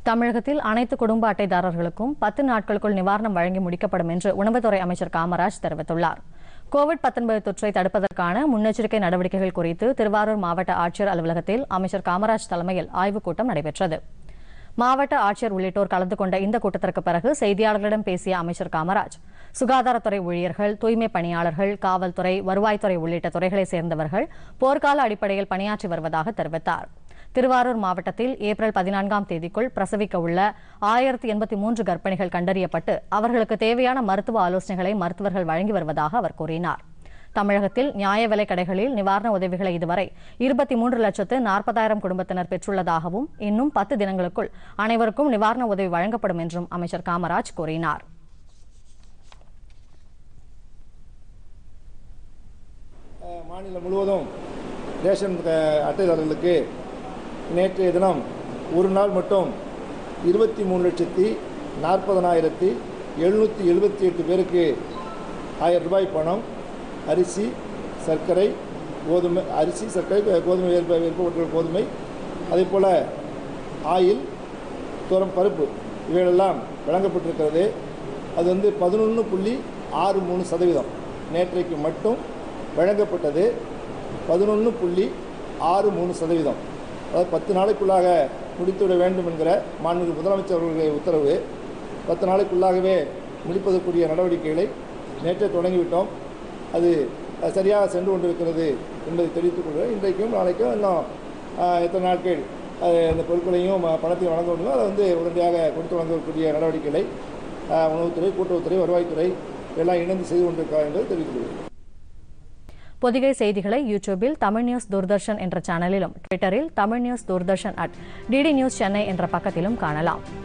தமிழகத்தில் அனைத்து குடும்ப அட்டைதாரர்களுக்கும் பத்து நாட்களுக்குள் நிவாரணம் வழங்கி முடிக்கப்படும் என்று உணவுத்துறை அமைச்சர் காமராஜ் தெரிவித்துள்ளார் கோவிட் 19 தொற்றை தடுப்பதற்கான முன்னெச்சரிக்கை நடவடிக்கைகள் குறித்து திருவாரூர் மாவட்ட ஆட்சியர் அலுவலகத்தில் அமைச்சர் காமராஜ் தலைமையில் ஆய்வுக் கூட்டம் நடைபெற்றது மாவட்ட ஆட்சியர் உள்ளிட்டோர் கலந்து கொண்ட இந்த கூட்டத்திற்கு பிறகு செய்தியாளர்களிடம் பேசிய அமைச்சர் காமராஜ் சுகாதாரத்துறை ஊழியர்கள் தூய்மை பணியாளர்கள் காவல்துறை வருவாய்த்துறை உள்ளிட்ட துறைகளைச் சேர்ந்தவர்கள் போர்க்கால அடிப்படையில் பணியாற்றி வருவதாக தெரிவித்தார் திருவாரூர் மாவட்டத்தில் ஏப்ரல் பதினான்காம் தேதிக்குள் பிரசவிக்க உள்ள ஆயிரத்தி எண்பத்தி மூன்று கர்ப்பிணிகள் கண்டறியப்பட்டு அவர்களுக்கு தேவையான மருத்துவ ஆலோசனைகளை மருத்துவர்கள் வழங்கி வருவதாக அவர் கூறினார் தமிழகத்தில் நியாய விலைக் கடைகளில் நிவாரண உதவிகளை இதுவரை இருபத்தி மூன்று லட்சத்து நாற்பதாயிரம் குடும்பத்தினர் பெற்றுள்ளதாகவும் இன்னும் பத்து தினங்களுக்குள் அனைவருக்கும் நிவாரண உதவி வழங்கப்படும் என்றும் அமைச்சர் காமராஜ் கூறினார் அஹ், மாநிலம் முழுவதும் ரேஷன் அஹ், அட்டைதாரர்களுக்கு நேற்றைய தினம் ஒரு நாள் மட்டும் இருபத்தி மூணு லட்சத்தி நாற்பதனாயிரத்தி எழுநூற்றி எழுபத்தி எட்டு பேருக்கு ஆயிரம் ரூபாய் பணம் அரிசி சர்க்கரை கோதுமை அரிசி சர்க்கரை அஹ், கோதுமை விற்ப விற்பப்பட்ட கோதுமை அதே போல் ஆயில் தூரம் பருப்பு இவைகளெல்லாம் வழங்கப்பட்டிருக்கிறது அது வந்து பதினொன்று புள்ளி ஆறு மூணு சதவீதம் நேற்றைக்கு மட்டும் வழங்கப்பட்டது பதினொன்று புள்ளி ஆறு மூணு சதவீதம் அதாவது பத்து நாளைக்குள்ளாக முடித்துவிட வேண்டும் என்கிற மாண்புமிகு முதலமைச்சர் அவர்களுடைய உத்தரவு பத்து நாளைக்குள்ளாகவே முடிப்பதற்குரிய நடவடிக்கைகளை நேற்றே தொடங்கிவிட்டோம் அது அஹ், சரியாக சென்று கொண்டிருக்கிறது என்பதை தெரிவித்துக் கொள்கிறேன் இன்றைக்கும் நாளைக்கும் இன்னும் அஹ், எத்தனை நாட்கள் அது அந்த பொருட்களையும் அஹ், பணத்தையும் வழங்க முடியுமோ அதை வந்து உடனடியாக கொடுத்து வழங்கக்கூடிய நடவடிக்கைகளை அஹ், உணவுத்துறை கூட்டுறவுத்துறை வருவாய்த்துறை எல்லாம் இணைந்து செய்து கொண்டிருக்கிறார் என்பதை தெரிவித்துக் கொள்கிறேன் பொதிகை செய்திகளை யூடியூபில் தமிழ் நியூஸ் தூர்தர்ஷன் என்ற சேனலிலும் ட்விட்டரில் Tamil news Doordarshan at DD news Chennai என்ற பக்கத்திலும் காணலாம்